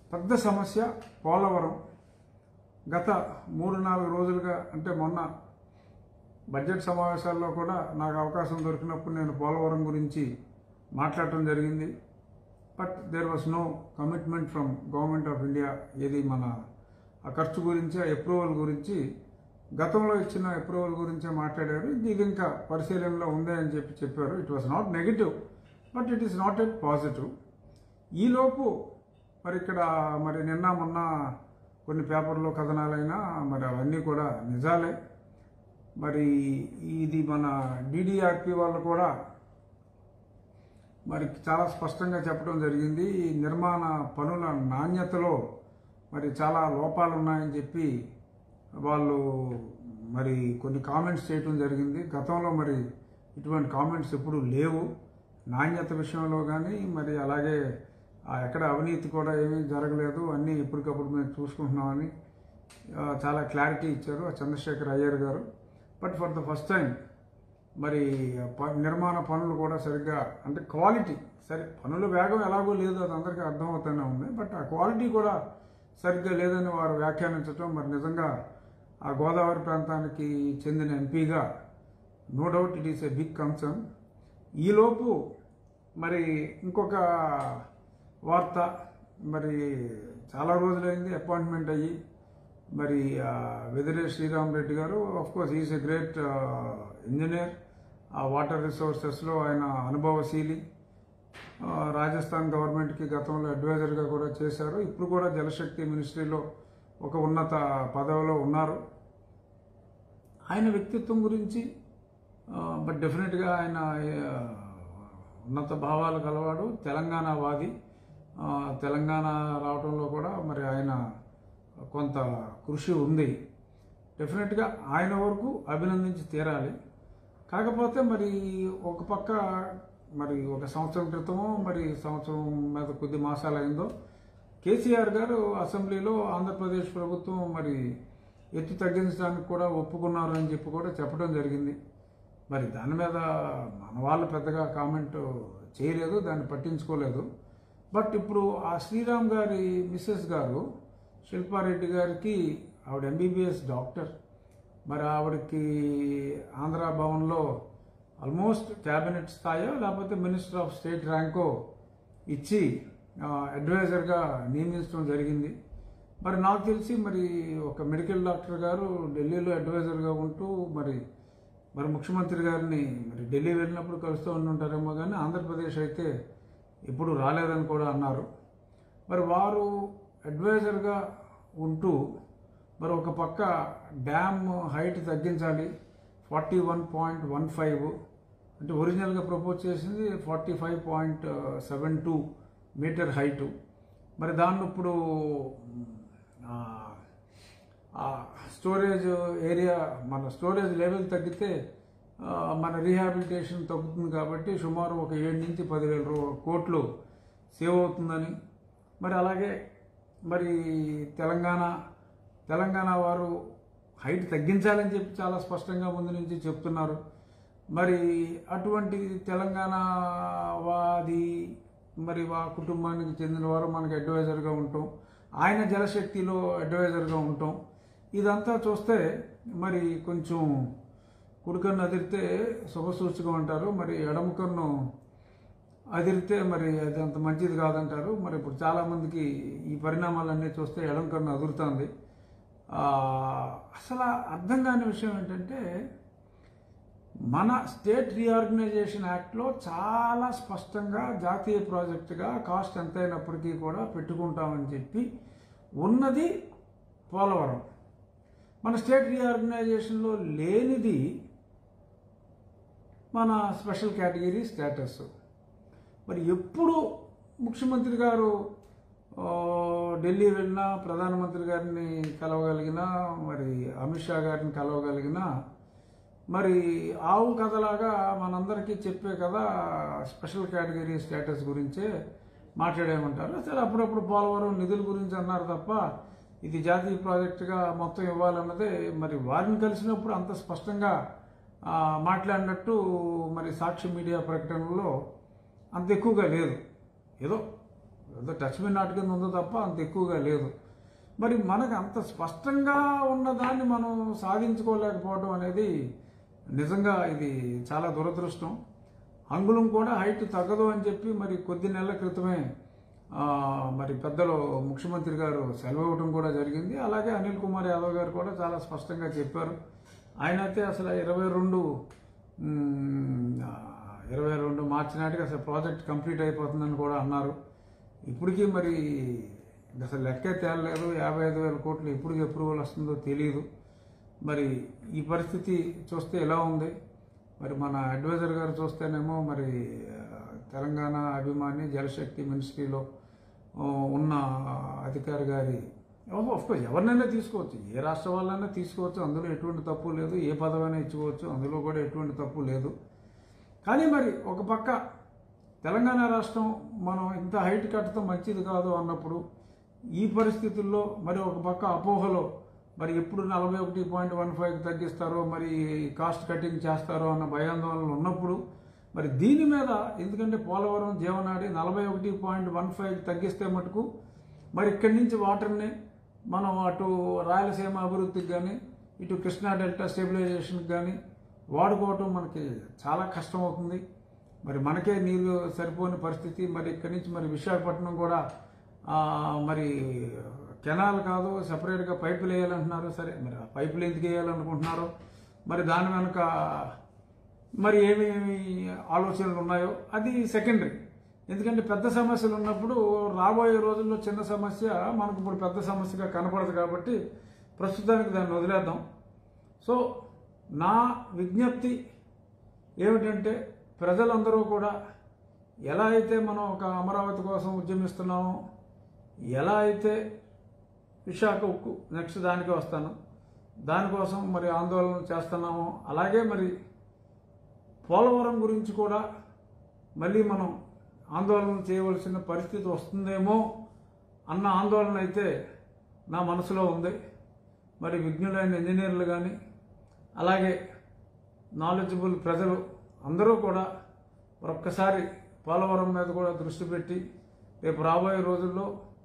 పెద్ద సమస్య పోలవరం గత మూడు నాలుగు రోజులుగా అంటే మొన్న బడ్జెట్ సమావేశాల్లో కూడా నాకు అవకాశం దొరికినప్పుడు నేను పోలవరం గురించి మాట్లాడటం జరిగింది but there was no commitment from government of India ఏది మన ఆ ఖర్చు గురించి ఆ అప్రూవల్ గురించి గతంలో ఇచ్చిన అప్రూవల్ గురించే మాట్లాడారు ఇది ఇంకా పరిశీలనలో ఉంది అని చెప్పి చెప్పారు it was not negative but it is not at positive ఈలోపు మరి ఇక్కడ మరి నిన్న మొన్న కొన్ని పేపర్లో కథనాలైనా మరి అవన్నీ కూడా నిజాలే మరి ఇది మన డిడిఆర్పి వాళ్ళు కూడా మరి చాలా స్పష్టంగా చెప్పడం జరిగింది ఈ నిర్మాణ పనుల నాణ్యతలో మరి చాలా లోపాలు ఉన్నాయని చెప్పి వాళ్ళు మరి కొన్ని కామెంట్స్ చేయడం జరిగింది గతంలో మరి ఇటువంటి కామెంట్స్ ఎప్పుడు లేవు నాణ్యత విషయంలో కానీ మరి అలాగే ఆ ఎక్కడ అవినీతి కూడా ఏమీ జరగలేదు అన్నీ ఎప్పటికప్పుడు మేము చూసుకుంటున్నామని ఆ, చాలా క్లారిటీ ఇచ్చారు ఆ చంద్రశేఖర్ అయ్యర్ గారు but for the first time మరి ప- నిర్మాణ పనులు కూడా సరిగ్గా అంటే క్వాలిటీ సరే పనుల వేగం ఎలాగో లేదు అది అందరికీ అర్థమవుతూనే ఉంది బట్ ఆ క్వాలిటీ కూడా సరిగ్గా లేదని వారు వ్యాఖ్యానించడం మరి నిజంగా ఆ గోదావరి ప్రాంతానికి చెందిన ఎంపీగా no doubt it is a big concern ఈలోపు మరి ఇంకొక వార్త మరి చాలా రోజులైంది అపాయింట్మెంట్ అయ్యి మరి ఆ, వెదిరే శ్రీరామ్ రెడ్డి గారు of course is a great engineer ఆ వాటర్ రిసోర్సెస్లో ఆయన అనుభవశీలి ఆ, రాజస్థాన్ గవర్నమెంట్కి గతంలో అడ్వైజర్గా కూడా చేశారు ఇప్పుడు కూడా జలశక్తి మినిస్ట్రీలో ఒక ఉన్నత పదవిలో ఉన్నారు ఆయన వ్యక్తిత్వం గురించి బట్ డెఫినెట్గా ఆయన ఆ, ఉన్నత భావాలు కలవాడు తెలంగాణ వాది ఆ, తెలంగాణ రావడంలో కూడా మరి ఆయన కొంత కృషి ఉంది డెఫినెట్గా ఆయన వరకు అభినందించి తీరాలి కాకపోతే మరి ఒక పక్క మరి ఒక సంవత్సరం క్రితమో మరి సంవత్సరం మీద కొద్ది మాసాలు అయిందో కేసీఆర్ గారు అసెంబ్లీలో ఆంధ్రప్రదేశ్ ప్రభుత్వం మరి ఎత్తు తగ్గించడానికి కూడా ఒప్పుకున్నారు అని చెప్పి కూడా చెప్పడం జరిగింది మరి దాని మీద మన వాళ్ళు పెద్దగా కామెంట్ చేయలేదు దాన్ని పట్టించుకోలేదు బట్ ఇప్పుడు ఆ శ్రీరామ్ గారి మిస్సెస్ గారు శిల్పారెడ్డి గారికి ఆవిడ ఎంబీబీఎస్ డాక్టర్ మరి ఆవిడకి ఆంధ్ర భవన్లో ఆల్మోస్ట్ క్యాబినెట్ స్థాయో లేకపోతే మినిస్టర్ ఆఫ్ స్టేట్ ర్యాంకో ఇచ్చి ఆ, అడ్వైజర్గా నియమించడం జరిగింది మరి నాకు తెలిసి మరి ఒక మెడికల్ డాక్టర్ గారు ఢిల్లీలో అడ్వైజర్గా ఉంటూ మరి మరి ముఖ్యమంత్రి గారిని మరి ఢిల్లీ వెళ్ళినప్పుడు కలుస్తూ ఉంటుంటారేమో కానీ ఆంధ్రప్రదేశ్ అయితే ఎప్పుడు రాలేదని కూడా అన్నారు మరి వారు అడ్వైజర్గా ఉంటూ మరి ఒక పక్క డ్యామ్ హైట్ తగ్గించాలి forty one point one five అంటే ఒరిజినల్గా ప్రపోజ్ చేసింది forty five point seven two metre height మరి దాన్ని ఇప్పుడు ఆ, ఆ స్టోరేజ్ ఏరియా మన స్టోరేజ్ లెవెల్ తగ్గితే ఆ, మన రీహాబిలిటేషన్ తగ్గుతుంది కాబట్టి సుమారు ఒక ఏడు నుంచి పదివేల రూ కోట్లు సేవ్ అవుతుందని మరి అలాగే మరి తెలంగాణ తెలంగాణ వారు హైట్ తగ్గించాలని చెప్పి చాలా స్పష్టంగా ముందు నుంచి చెప్తున్నారు మరి అటువంటి తెలంగాణ వాది మరి వా కుటుంబానికి చెందిన వారు మనకి అడ్వైజర్గా ఉంటాం ఆయన జలశక్తిలో అడ్వైజర్గా ఉంటాం ఇదంతా చూస్తే మరి కొంచెం కుడికన్ను అదిరితే శుభసూచకం అంటారు మరి ఎడమ కన్ను అదిరితే మరి అది అంత మంచిది కాదంటారు మరి ఇప్పుడు చాలామందికి ఈ పరిణామాలన్నీ చూస్తే ఎడమ కన్ను అదురుతుంది ఆ, అసలు అర్థం కాని విషయం ఏంటంటే మన స్టేట్ రీఆర్గనైజేషన్ యాక్ట్లో చాలా స్పష్టంగా జాతీయ ప్రాజెక్టుగా కాస్ట్ ఎంత అయినప్పటికీ కూడా పెట్టుకుంటామని చెప్పి ఉన్నది పోలవరం మన స్టేట్ రీఆర్గనైజేషన్లో లేనిది మన స్పెషల్ కేటగిరీ స్టేటస్ మరి ఎప్పుడు ముఖ్యమంత్రి గారు ఆ, ఢిల్లీ వెళ్ళినా ప్రధానమంత్రి గారిని కలవగలిగినా మరి అమిత్ షా గారిని కలవగలిగినా మరి ఆవు కథలాగా మనందరికీ చెప్పే కదా స్పెషల్ కేటగిరీ స్టేటస్ గురించే మాట్లాడేమంటారు సరే అప్పుడప్పుడు పోలవరం నిధుల గురించి అన్నారు తప్ప ఇది జాతీయ ప్రాజెక్టుగా మొత్తం ఇవ్వాలన్నదే మరి వారిని కలిసినప్పుడు అంత స్పష్టంగా ఆ, మాట్లాడినట్టు మరి సాక్షి మీడియా ప్రకటనలో అంత ఎక్కువగా లేదు ఏదో ఏదో టచ్ మీ నాట్ కింద ఉందో తప్ప అంత ఎక్కువగా లేదు మరి మనకు అంత స్పష్టంగా ఉన్నదాన్ని మనం సాధించుకోలేకపోవడం అనేది నిజంగా ఇది చాలా దురదృష్టం అంగుళం కూడా హైట్ తగ్గదు అని చెప్పి మరి కొద్ది నెలల క్రితమే ఆ, మరి పెద్దలు ముఖ్యమంత్రి గారు సెలవు ఇవ్వడం కూడా జరిగింది అలాగే అనిల్ కుమార్ యాదవ్ గారు కూడా చాలా స్పష్టంగా చెప్పారు ఆయన అయితే అసలు ఇరవై రెండు ఇరవై రెండు మార్చి నాటికి అసలు ప్రాజెక్ట్ కంప్లీట్ అయిపోతుందని కూడా అన్నారు ఇప్పటికీ మరి అసలు లెక్కే తేలలేదు యాభై ఐదు వేల కోట్లు ఎప్పుడు అప్రూవల్ వస్తుందో తెలియదు మరి ఈ పరిస్థితి చూస్తే ఎలా ఉంది మరి మన అడ్వైజర్ గారు చూస్తేనేమో మరి ఆ, తెలంగాణ అభిమాని జలశక్తి మినిస్ట్రీలో ఆ, ఉన్న అధికారి గారి కోర్స్ ఎవరినైనా తీసుకోవచ్చు ఏ రాష్ట్ర వాళ్ళైనా తీసుకోవచ్చు అందులో ఎటువంటి తప్పు లేదు ఏ పదవైనా ఇచ్చుకోవచ్చు అందులో కూడా ఎటువంటి తప్పు లేదు కానీ మరి ఒక పక్క తెలంగాణ రాష్ట్రం మనం ఇంత హైట్ కట్టడం మంచిది కాదు అన్నప్పుడు ఈ పరిస్థితుల్లో మరి ఒక పక్క అపోహలో మరి ఎప్పుడు నలభై ఒకటి పాయింట్ వన్ ఫైవ్కి తగ్గిస్తారో మరి కాస్ట్ కటింగ్ చేస్తారో అన్న భయాందోళనలు ఉన్నప్పుడు మరి దీని మీద ఎందుకంటే పోలవరం జీవనాడి నలభై ఒకటి పాయింట్ వన్ ఫైవ్కి తగ్గిస్తే మటుకు మరి ఇక్కడి నుంచి వాటర్ని మనం అటు రాయలసీమ అభివృద్ధికి కానీ ఇటు కృష్ణా డెల్టా స్టెబిలైజేషన్కి కానీ వాడుకోవటం మనకి చాలా కష్టం అవుతుంది మరి మనకే నీరు సరిపోని పరిస్థితి మరి ఇక్కడి నుంచి మరి విశాఖపట్నం కూడా ఆ, మరి కెనాల్ కాదు సపరేట్గా పైపులు వేయాలంటున్నారు సరే మరి ఆ పైపులు ఎందుకు వేయాలనుకుంటున్నారో మరి దాని వెనుక మరి ఏమేమి ఆలోచనలు ఉన్నాయో అది సెకండరీ ఎందుకంటే పెద్ద సమస్యలు ఉన్నప్పుడు రాబోయే రోజుల్లో చిన్న సమస్య మనకు ఇప్పుడు పెద్ద సమస్యగా కనపడదు కాబట్టి ప్రస్తుతానికి దాన్ని వదిలేద్దాం సో నా విజ్ఞప్తి ఏమిటంటే ప్రజలందరూ కూడా ఎలా అయితే మనం ఒక అమరావతి కోసం ఉద్యమిస్తున్నామో ఎలా అయితే విశాఖ ఉక్కు నెక్స్ట్ దానికి వస్తాను దానికోసం మరి ఆందోళన చేస్తున్నామో అలాగే మరి పోలవరం గురించి కూడా మళ్ళీ మనం ఆందోళన చేయవలసిన పరిస్థితి వస్తుందేమో అన్న ఆందోళన అయితే నా మనసులో ఉంది మరి విజ్ఞులైన ఇంజనీర్లు కానీ అలాగే నాలెడ్జబుల్ ప్రజలు అందరూ కూడా ఒక్కసారి పోలవరం మీద కూడా దృష్టి పెట్టి రేపు రాబోయే రోజుల్లో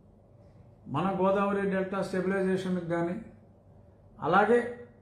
మన గోదావరి డెల్టా స్టెబిలైజేషన్కి కానీ అలాగే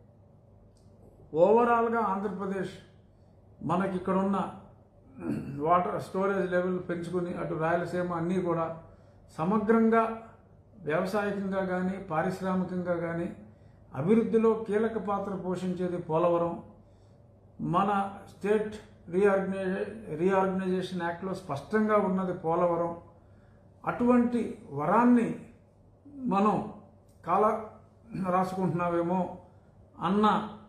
ఓవరాల్గా ఆంధ్రప్రదేశ్ మనకి ఇక్కడ ఉన్న వాటర్ స్టోరేజ్ లెవెల్ పెంచుకుని అటు రాయలసీమ అన్నీ కూడా సమగ్రంగా వ్యవసాయకంగా కానీ పారిశ్రామికంగా కానీ అభివృద్ధిలో కీలక పాత్ర పోషించేది పోలవరం మన స్టేట్ రీఆర్గనైజే రీఆర్గనైజేషన్ యాక్ట్లో స్పష్టంగా ఉన్నది పోలవరం అటువంటి వరాన్ని మనం కాల రాసుకుంటున్నామేమో అన్న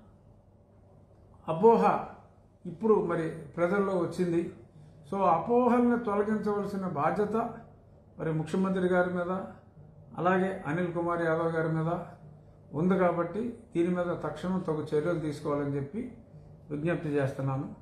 అపోహ ఇప్పుడు మరి ప్రజల్లో వచ్చింది సో అపోహల్ని తొలగించవలసిన బాధ్యత మరి ముఖ్యమంత్రి గారి మీద అలాగే అనిల్ కుమార్ యాదవ్ గారి మీద ఉంది కాబట్టి దీని మీద తక్షణం తగు చర్యలు తీసుకోవాలని చెప్పి విజ్ఞప్తి చేస్తున్నాను